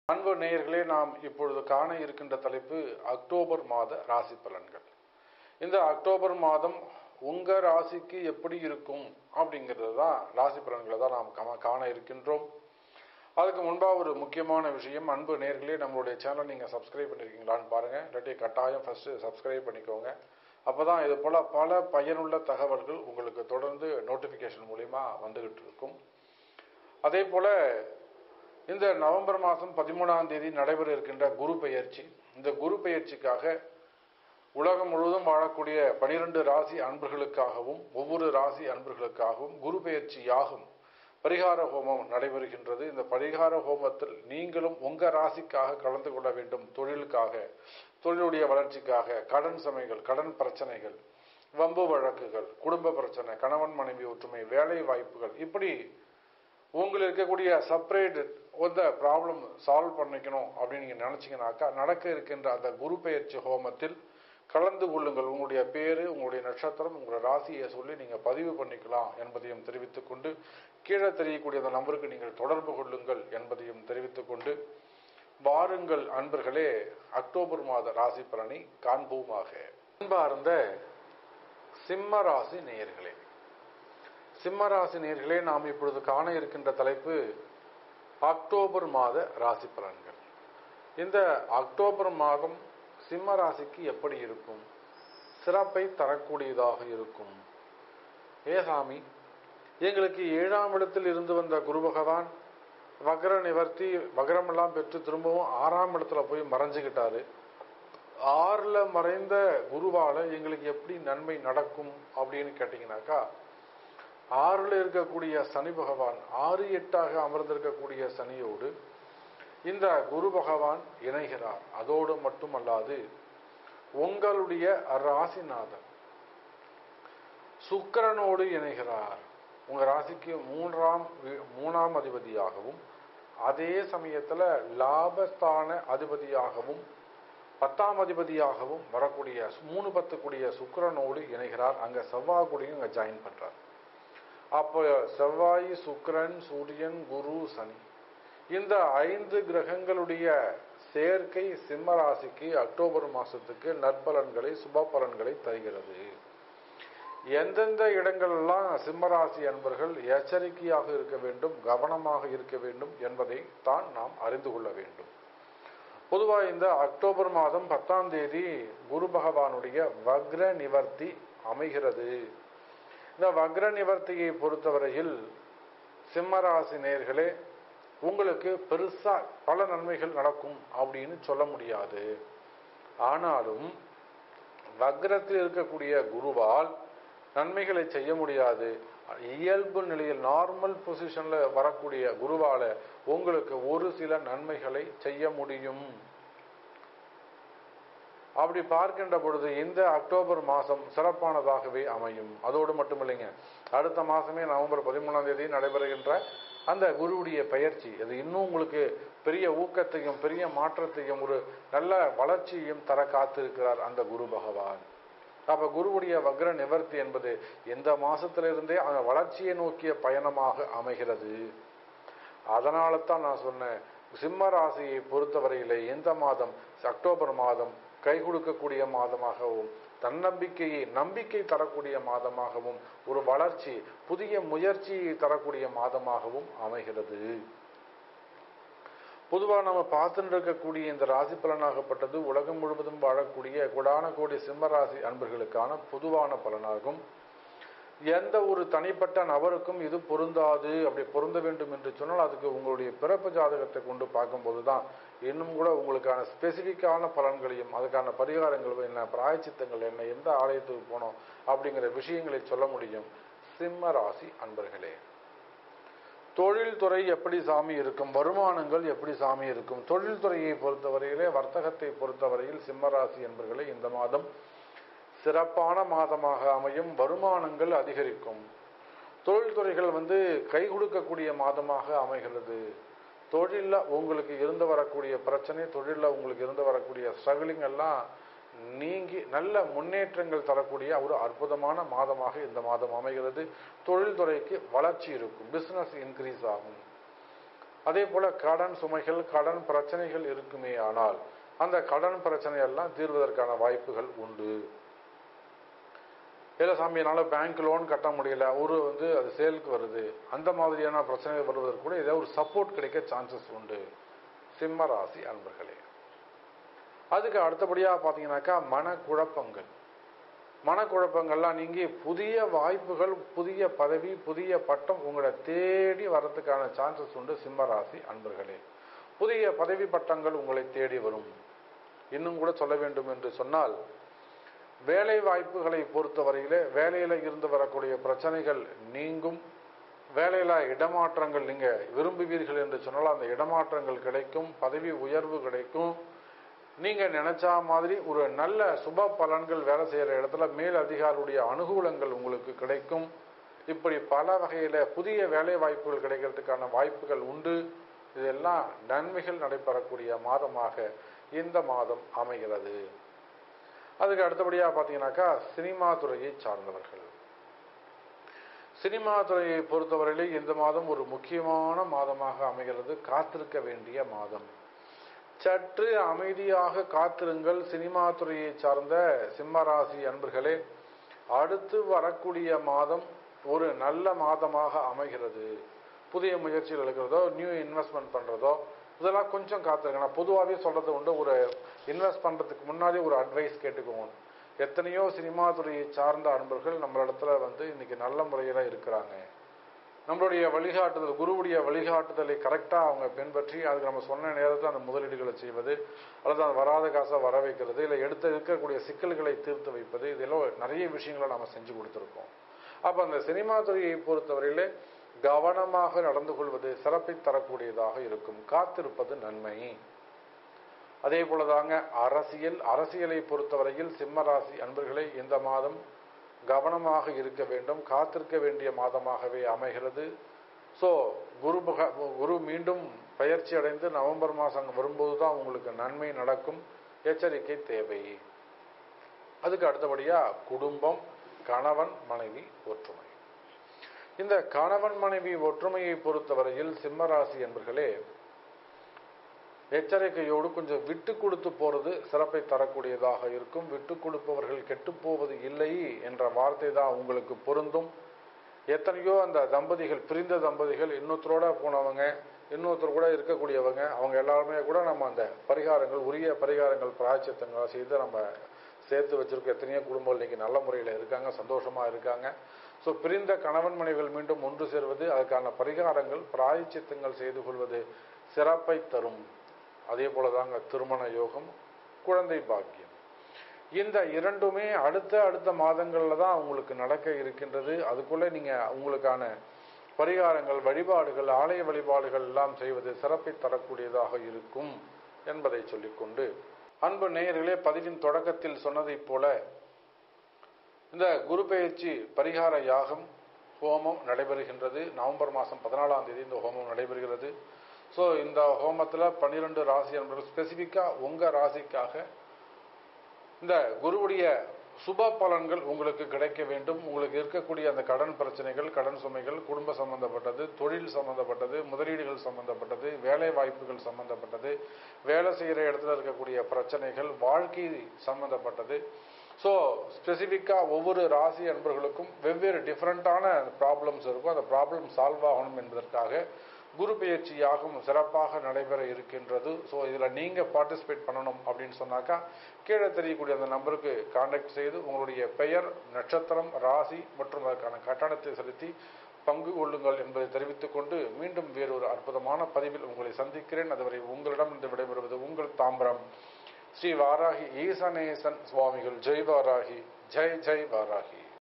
அன்பு நேயர்களே நாம் இப்பொழுது காண இருக்கின்ற தலைப்பு அக்டோபர் மாத ராசி பலன்கள் இந்த அக்டோபர் மாதம் உங்க ராசிக்கு எப்படி இருக்கும் அப்படிங்கிறது தான் ராசி பலன்களை தான் நாம் கா- காண இருக்கின்றோம் அதுக்கு முன்பாக ஒரு முக்கியமான விஷயம் அன்பு நேர்களே நம்மளுடைய சேனல் நீங்கள் சப்ஸ்கிரைப் பண்ணியிருக்கீங்களான்னு பாருங்கள் இல்லாட்டி கட்டாயம் ஃபஸ்ட்டு சப்ஸ்கிரைப் பண்ணிக்கோங்க அப்போ தான் இது போல் பல பயனுள்ள தகவல்கள் உங்களுக்கு தொடர்ந்து நோட்டிஃபிகேஷன் மூலிமா வந்துகிட்டு இருக்கும் அதே போல் இந்த நவம்பர் மாதம் பதிமூணாம் தேதி நடைபெற இருக்கின்ற குரு பெயர்ச்சி இந்த குரு பெயர்ச்சிக்காக உலகம் முழுவதும் வாழக்கூடிய பனிரெண்டு ராசி அன்பர்களுக்காகவும் ஒவ்வொரு ராசி அன்பர்களுக்காகவும் குரு பெயர்ச்சி யாகும் பரிகார ஹோமம் நடைபெறுகின்றது இந்த பரிகார ஹோமத்தில் நீங்களும் உங்க ராசிக்காக கலந்து கொள்ள வேண்டும் தொழிலுக்காக தொழிலுடைய வளர்ச்சிக்காக கடன் சுமைகள் கடன் பிரச்சனைகள் வம்பு வழக்குகள் குடும்ப பிரச்சனை கணவன் மனைவி ஒற்றுமை வேலை வாய்ப்புகள் இப்படி உங்களுக்கு இருக்கக்கூடிய செப்பரேட் அந்த ப்ராப்ளம் சால்வ் பண்ணிக்கணும் அப்படின்னு நீங்கள் நினச்சிங்கனாக்கா நடக்க இருக்கின்ற அந்த குரு பெயர்ச்சி ஹோமத்தில் கலந்து கொள்ளுங்கள் உங்களுடைய பேரு உங்களுடைய நட்சத்திரம் உங்களுடைய ராசியை சொல்லி நீங்கள் பதிவு பண்ணிக்கலாம் என்பதையும் தெரிவித்துக் கொண்டு கீழே தெரியக்கூடிய அந்த நம்பருக்கு நீங்கள் தொடர்பு கொள்ளுங்கள் என்பதையும் தெரிவித்துக் கொண்டு வாருங்கள் அன்பர்களே அக்டோபர் மாத ராசி பலனை காண்போமாக அன்பார்ந்த சிம்ம ராசி நேயர்களே சிம்மராசி நேர்களே நாம் இப்பொழுது காண இருக்கின்ற தலைப்பு அக்டோபர் மாத ராசி பலன்கள் இந்த அக்டோபர் மாதம் சிம்ம ராசிக்கு எப்படி இருக்கும் சிறப்பை தரக்கூடியதாக இருக்கும் ஏ சாமி எங்களுக்கு ஏழாம் இடத்தில் இருந்து வந்த குரு பகவான் வக்ர நிவர்த்தி வக்ரமெல்லாம் பெற்று திரும்பவும் ஆறாம் இடத்துல போய் மறைஞ்சுக்கிட்டாரு ஆறுல மறைந்த குருவால எங்களுக்கு எப்படி நன்மை நடக்கும் அப்படின்னு கேட்டீங்கன்னாக்கா ஆறுல இருக்கக்கூடிய சனி பகவான் ஆறு எட்டாக அமர்ந்திருக்கக்கூடிய சனியோடு இந்த குரு பகவான் இணைகிறார் அதோடு மட்டுமல்லாது உங்களுடைய ராசிநாதன் சுக்கிரனோடு இணைகிறார் உங்க ராசிக்கு மூன்றாம் வீ- மூணாம் அதிபதியாகவும் அதே சமயத்துல லாபஸ்தான அதிபதியாகவும் பத்தாம் அதிபதியாகவும் வரக்கூடிய மூணு பத்து கூடிய சுக்கிரனோடு இணைகிறார் அங்க செவ்வாய் கூடயும் அங்க ஜாயின் பண்றார் அப்போ செவ்வாய் சுக்கிரன் சூரியன் குரு சனி இந்த ஐந்து கிரகங்களுடைய சேர்க்கை சிம்ம ராசிக்கு அக்டோபர் மாசத்துக்கு நற்பலன்களை சுப பலன்களை தருகிறது எந்தெந்த இடங்களெல்லாம் சிம்மராசி அன்பர்கள் எச்சரிக்கையாக இருக்க வேண்டும் கவனமாக இருக்க வேண்டும் என்பதை தான் நாம் அறிந்து கொள்ள வேண்டும் பொதுவாக இந்த அக்டோபர் மாதம் பத்தாம் தேதி குரு பகவானுடைய வக்ர நிவர்த்தி அமைகிறது இந்த வக்ர நிவர்த்தியை பொறுத்தவரையில் சிம்மராசி நேர்களே உங்களுக்கு பெருசா பல நன்மைகள் நடக்கும் அப்படின்னு சொல்ல முடியாது ஆனாலும் வக்ரத்தில் இருக்கக்கூடிய குருவால் நன்மைகளை செய்ய முடியாது இயல்பு நிலையில் நார்மல் பொசிஷன்ல வரக்கூடிய குருவால உங்களுக்கு ஒரு சில நன்மைகளை செய்ய முடியும் அப்படி பார்க்கின்ற பொழுது இந்த அக்டோபர் மாதம் சிறப்பானதாகவே அமையும் அதோடு மட்டுமில்லைங்க அடுத்த மாதமே நவம்பர் பதிமூணாம் தேதி நடைபெறுகின்ற அந்த குருவுடைய பயிற்சி அது இன்னும் உங்களுக்கு பெரிய ஊக்கத்தையும் பெரிய மாற்றத்தையும் ஒரு நல்ல வளர்ச்சியையும் தர காத்திருக்கிறார் அந்த குரு பகவான் அப்ப குருவுடைய வக்ர நிவர்த்தி என்பது எந்த மாசத்திலிருந்தே அந்த வளர்ச்சியை நோக்கிய பயணமாக அமைகிறது அதனால தான் நான் சொன்னேன் சிம்ம ராசியை பொறுத்தவரையிலே இந்த மாதம் அக்டோபர் மாதம் கை கொடுக்கக்கூடிய மாதமாகவும் தன்னம்பிக்கையை நம்பிக்கை தரக்கூடிய மாதமாகவும் ஒரு வளர்ச்சி புதிய முயற்சியை தரக்கூடிய மாதமாகவும் அமைகிறது பொதுவாக நம்ம பார்த்துட்டு இருக்கக்கூடிய இந்த ராசி பலனாகப்பட்டது உலகம் முழுவதும் வாழக்கூடிய கொடான கோடி சிம்ம ராசி அன்பர்களுக்கான பொதுவான பலனாகும் எந்த ஒரு தனிப்பட்ட நபருக்கும் இது பொருந்தாது அப்படி பொருந்த வேண்டும் என்று சொன்னால் அதுக்கு உங்களுடைய பிறப்பு ஜாதகத்தை கொண்டு பார்க்கும்போது தான் இன்னும் கூட உங்களுக்கான ஸ்பெசிஃபிக்கான பலன்களையும் அதுக்கான பரிகாரங்கள் என்ன பிராயச்சித்தங்கள் என்ன எந்த ஆலயத்துக்கு போனோம் அப்படிங்கிற விஷயங்களை சொல்ல முடியும் சிம்ம ராசி அன்பர்களே தொழில்துறை எப்படி சாமி இருக்கும் வருமானங்கள் எப்படி சாமி இருக்கும் தொழில்துறையை பொறுத்தவரையிலே வர்த்தகத்தை பொறுத்தவரையில் சிம்மராசி என்பர்களே இந்த மாதம் சிறப்பான மாதமாக அமையும் வருமானங்கள் அதிகரிக்கும் தொழில்துறைகள் வந்து கை கொடுக்கக்கூடிய மாதமாக அமைகிறது தொழிலில் உங்களுக்கு இருந்து வரக்கூடிய பிரச்சனை தொழிலில் உங்களுக்கு இருந்து வரக்கூடிய ஸ்ட்ரகிளிங் எல்லாம் நீங்கி நல்ல முன்னேற்றங்கள் தரக்கூடிய ஒரு அற்புதமான மாதமாக இந்த மாதம் அமைகிறது தொழில்துறைக்கு வளர்ச்சி இருக்கும் பிசினஸ் இன்க்ரீஸ் ஆகும் அதே போல கடன் சுமைகள் கடன் பிரச்சனைகள் இருக்குமே ஆனால் அந்த கடன் பிரச்சனை எல்லாம் தீர்வதற்கான வாய்ப்புகள் உண்டு இல்லை சாமி என்னால் பேங்க் லோன் கட்ட முடியல ஒரு வந்து அது சேலுக்கு வருது அந்த மாதிரியான பிரச்சனைகள் வருவதற்கு கூட ஏதாவது ஒரு சப்போர்ட் கிடைக்க சான்சஸ் உண்டு சிம்ம ராசி அன்பர்களே அதுக்கு அடுத்தபடியாக பார்த்தீங்கன்னாக்கா மனக்குழப்பங்கள் மனக்குழப்பங்கள்லாம் நீங்கி புதிய வாய்ப்புகள் புதிய பதவி புதிய பட்டம் உங்களை தேடி வர்றதுக்கான சான்சஸ் உண்டு சிம்ம ராசி அன்பர்களே புதிய பதவி பட்டங்கள் உங்களை தேடி வரும் இன்னும் கூட சொல்ல வேண்டும் என்று சொன்னால் வேலை வாய்ப்புகளை பொறுத்தவரையிலே வேலையில இருந்து வரக்கூடிய பிரச்சனைகள் நீங்கும் வேலையில இடமாற்றங்கள் நீங்க விரும்புவீர்கள் என்று சொன்னால் அந்த இடமாற்றங்கள் கிடைக்கும் பதவி உயர்வு கிடைக்கும் நீங்க நினைச்சா மாதிரி ஒரு நல்ல சுப பலன்கள் வேலை செய்யற இடத்துல மேல் அதிகாரியுடைய அனுகூலங்கள் உங்களுக்கு கிடைக்கும் இப்படி பல வகையில புதிய வேலை வாய்ப்புகள் கிடைக்கிறதுக்கான வாய்ப்புகள் உண்டு இதெல்லாம் நன்மைகள் நடைபெறக்கூடிய மாதமாக இந்த மாதம் அமைகிறது அதுக்கு அடுத்தபடியாக பார்த்தீங்கன்னாக்கா சினிமா துறையை சார்ந்தவர்கள் சினிமா துறையை பொறுத்தவரையிலே இந்த மாதம் ஒரு முக்கியமான மாதமாக அமைகிறது காத்திருக்க வேண்டிய மாதம் சற்று அமைதியாக காத்திருங்கள் சினிமா துறையை சார்ந்த சிம்மராசி அன்பர்களே அடுத்து வரக்கூடிய மாதம் ஒரு நல்ல மாதமாக அமைகிறது புதிய முயற்சிகள் எடுக்கிறதோ நியூ இன்வெஸ்ட்மெண்ட் பண்ணுறதோ இதெல்லாம் கொஞ்சம் காத்திருங்க நான் பொதுவாகவே சொல்றது உண்டு ஒரு இன்வெஸ்ட் பண்ணுறதுக்கு முன்னாடி ஒரு அட்வைஸ் கேட்டுக்கோங்க எத்தனையோ சினிமா துறையை சார்ந்த அன்பர்கள் நம்மளிடத்துல வந்து இன்னைக்கு நல்ல முறையில் இருக்கிறாங்க நம்மளுடைய வழிகாட்டுதல் குருவுடைய வழிகாட்டுதலை கரெக்டாக அவங்க பின்பற்றி அதுக்கு நம்ம சொன்ன நேரத்தில் அந்த முதலீடுகளை செய்வது அல்லது அந்த வராத காசை வர வைக்கிறது இல்லை எடுத்து இருக்கக்கூடிய சிக்கல்களை தீர்த்து வைப்பது இதெல்லாம் நிறைய விஷயங்களை நம்ம செஞ்சு கொடுத்துருக்கோம் அப்போ அந்த சினிமா துறையை பொறுத்தவரையிலே கவனமாக நடந்து கொள்வது சிறப்பை தரக்கூடியதாக இருக்கும் காத்திருப்பது நன்மை அதே போலதாங்க அரசியல் அரசியலை பொறுத்தவரையில் சிம்மராசி அன்பர்களே இந்த மாதம் கவனமாக இருக்க வேண்டும் காத்திருக்க வேண்டிய மாதமாகவே அமைகிறது ஸோ குரு பக குரு மீண்டும் பயிற்சி அடைந்து நவம்பர் மாதம் வரும்போது தான் உங்களுக்கு நன்மை நடக்கும் எச்சரிக்கை தேவை அதுக்கு அடுத்தபடியா குடும்பம் கணவன் மனைவி ஒற்றுமை இந்த கணவன் மனைவி ஒற்றுமையை பொறுத்தவரையில் சிம்மராசி என்பர்களே எச்சரிக்கையோடு கொஞ்சம் விட்டு கொடுத்து போறது சிறப்பை தரக்கூடியதாக இருக்கும் விட்டு கொடுப்பவர்கள் கெட்டு போவது இல்லை என்ற வார்த்தை தான் உங்களுக்கு பொருந்தும் எத்தனையோ அந்த தம்பதிகள் பிரிந்த தம்பதிகள் இன்னொருத்தரோட போனவங்க இன்னொருத்தர் கூட இருக்கக்கூடியவங்க அவங்க எல்லாருமே கூட நம்ம அந்த பரிகாரங்கள் உரிய பரிகாரங்கள் பிராய்ச்சித்தங்களை செய்து நம்ம சேர்த்து வச்சிருக்க எத்தனையோ குடும்பங்கள் இன்னைக்கு நல்ல முறையில் இருக்காங்க சந்தோஷமா இருக்காங்க ஸோ பிரிந்த கணவன் மனைவிகள் மீண்டும் ஒன்று சேர்வது அதுக்கான பரிகாரங்கள் பிராயச்சித்தங்கள் செய்து கொள்வது சிறப்பை தரும் அதே போலதாங்க திருமண யோகம் குழந்தை பாக்கியம் இந்த இரண்டுமே அடுத்த அடுத்த மாதங்களில் தான் உங்களுக்கு நடக்க இருக்கின்றது அதுக்குள்ள நீங்க உங்களுக்கான பரிகாரங்கள் வழிபாடுகள் ஆலய வழிபாடுகள் எல்லாம் செய்வது சிறப்பை தரக்கூடியதாக இருக்கும் என்பதை சொல்லிக்கொண்டு அன்பு நேயர்களே பதிவின் தொடக்கத்தில் சொன்னதைப் போல இந்த குரு பெயர்ச்சி பரிகார யாகம் ஹோமம் நடைபெறுகின்றது நவம்பர் மாதம் பதினாலாம் தேதி இந்த ஹோமம் நடைபெறுகிறது ஸோ இந்த ஹோமத்தில் பன்னிரெண்டு ராசி என்பவர்கள் ஸ்பெசிஃபிக்காக உங்கள் ராசிக்காக இந்த குருவுடைய சுப பலன்கள் உங்களுக்கு கிடைக்க வேண்டும் உங்களுக்கு இருக்கக்கூடிய அந்த கடன் பிரச்சனைகள் கடன் சுமைகள் குடும்ப சம்பந்தப்பட்டது தொழில் சம்பந்தப்பட்டது முதலீடுகள் சம்பந்தப்பட்டது வேலை வாய்ப்புகள் சம்பந்தப்பட்டது வேலை செய்கிற இடத்துல இருக்கக்கூடிய பிரச்சனைகள் வாழ்க்கை சம்பந்தப்பட்டது ஸோ ஸ்பெசிஃபிக்காக ஒவ்வொரு ராசி அன்பர்களுக்கும் வெவ்வேறு டிஃப்ரெண்ட்டான ப்ராப்ளம்ஸ் இருக்கும் அந்த ப்ராப்ளம் சால்வ் ஆகணும் என்பதற்காக குரு பயிற்சி யாகம் சிறப்பாக நடைபெற இருக்கின்றது ஸோ இதில் நீங்கள் பார்ட்டிசிபேட் பண்ணணும் அப்படின்னு சொன்னாக்கா கீழே தெரியக்கூடிய அந்த நம்பருக்கு கான்டாக்ட் செய்து உங்களுடைய பெயர் நட்சத்திரம் ராசி மற்றும் அதற்கான கட்டணத்தை செலுத்தி பங்கு கொள்ளுங்கள் என்பதை தெரிவித்துக் கொண்டு மீண்டும் வேறொரு அற்புதமான பதிவில் உங்களை சந்திக்கிறேன் அதுவரை உங்களிடம் இருந்து விடைபெறுவது உங்கள் தாம்பரம் ஸ்ரீ வாராகி ஈசனேசன் சுவாமிகள் ஜெய் வாராகி ஜெய் ஜெய் வாராகி